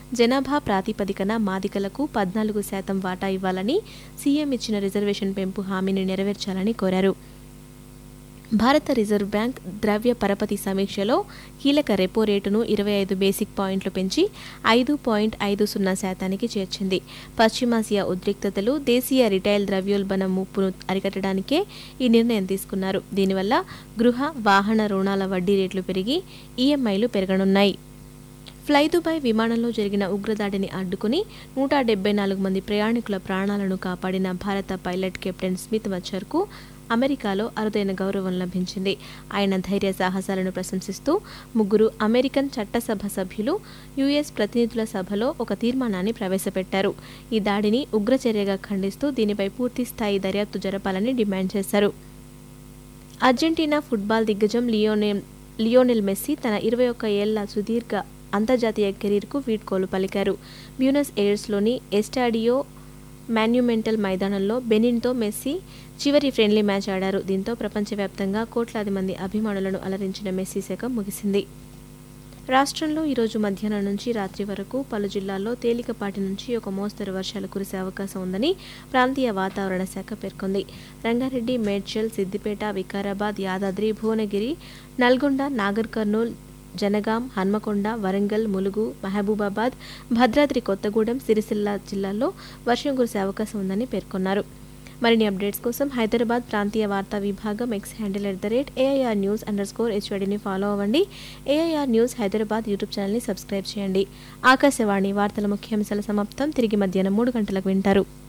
జనాభా ప్రాతిపదికన మాదికలకు పద్నాలుగు శాతం వాటా ఇవ్వాలని సీఎం ఇచ్చిన రిజర్వేషన్ పెంపు హామీని నెరవేర్చాలని కోరారు భారత రిజర్వ్ బ్యాంక్ ద్రవ్య పరపతి సమీక్షలో కీలక రెపో రేటును ఇరవై ఐదు బేసిక్ పాయింట్లు పెంచి ఐదు పాయింట్ ఐదు సున్నా శాతానికి చేర్చింది పశ్చిమాసియా ఉద్రిక్తతలు దేశీయ రిటైల్ ద్రవ్యోల్బణ ముప్పును అరికట్టడానికే ఈ నిర్ణయం తీసుకున్నారు దీనివల్ల గృహ వాహన రుణాల వడ్డీ రేట్లు పెరిగి ఈఎంఐలు పెరగనున్నాయి ఫ్లై దుబాయ్ విమానంలో జరిగిన ఉగ్రదాడిని అడ్డుకుని నూట డెబ్బై నాలుగు మంది ప్రయాణికుల ప్రాణాలను కాపాడిన భారత పైలట్ కెప్టెన్ స్మిత్ మచ్చర్కు అమెరికాలో అరుదైన గౌరవం లభించింది ఆయన ధైర్య సాహసాలను ప్రశంసిస్తూ ముగ్గురు అమెరికన్ చట్టసభ సభ్యులు యుఎస్ ప్రతినిధుల సభలో ఒక తీర్మానాన్ని ప్రవేశపెట్టారు ఈ దాడిని ఉగ్రచర్యగా ఖండిస్తూ దీనిపై పూర్తి స్థాయి దర్యాప్తు జరపాలని డిమాండ్ చేశారు అర్జెంటీనా ఫుట్బాల్ దిగ్గజం లియోనెల్ లియోనెల్ మెస్సీ తన ఇరవై ఒక్క ఏళ్ల సుదీర్ఘ అంతర్జాతీయ కెరీర్కు వీడ్కోలు పలికారు బ్యూనస్ ఎయిర్స్లోని ఎస్టాడియో మాన్యుమెంటల్ మైదానంలో బెనిన్తో మెస్సీ చివరి ఫ్రెండ్లీ మ్యాచ్ ఆడారు దీంతో ప్రపంచవ్యాప్తంగా కోట్లాది మంది అభిమానులను అలరించిన మెస్సీ శకం ముగిసింది రాష్ట్రంలో ఈరోజు మధ్యాహ్నం నుంచి రాత్రి వరకు పలు జిల్లాల్లో తేలికపాటి నుంచి ఒక మోస్తరు వర్షాలు కురిసే అవకాశం ఉందని ప్రాంతీయ వాతావరణ శాఖ పేర్కొంది రంగారెడ్డి మేడ్చల్ సిద్దిపేట వికారాబాద్ యాదాద్రి భువనగిరి నల్గొండ నాగర్ కర్నూల్ జనగాం హన్మకొండ వరంగల్ ములుగు మహబూబాబాద్ భద్రాద్రి కొత్తగూడెం సిరిసిల్ల జిల్లాల్లో వర్షం కురిసే అవకాశం ఉందని పేర్కొన్నారు మరిన్ని అప్డేట్స్ కోసం హైదరాబాద్ ప్రాంతీయ వార్తా విభాగం X handle at the rate AIR news underscore స్కోర్ హెచ్వైడిని ఫాలో అవ్వండి ఏఐఆర్ న్యూస్ హైదరాబాద్ యూట్యూబ్ ఛానల్ని సబ్స్క్రైబ్ చేయండి ఆకాశవాణి వార్తల ముఖ్యాంశాల సమాప్తం తిరిగి మధ్యాహ్నం మూడు గంటలకు వింటారు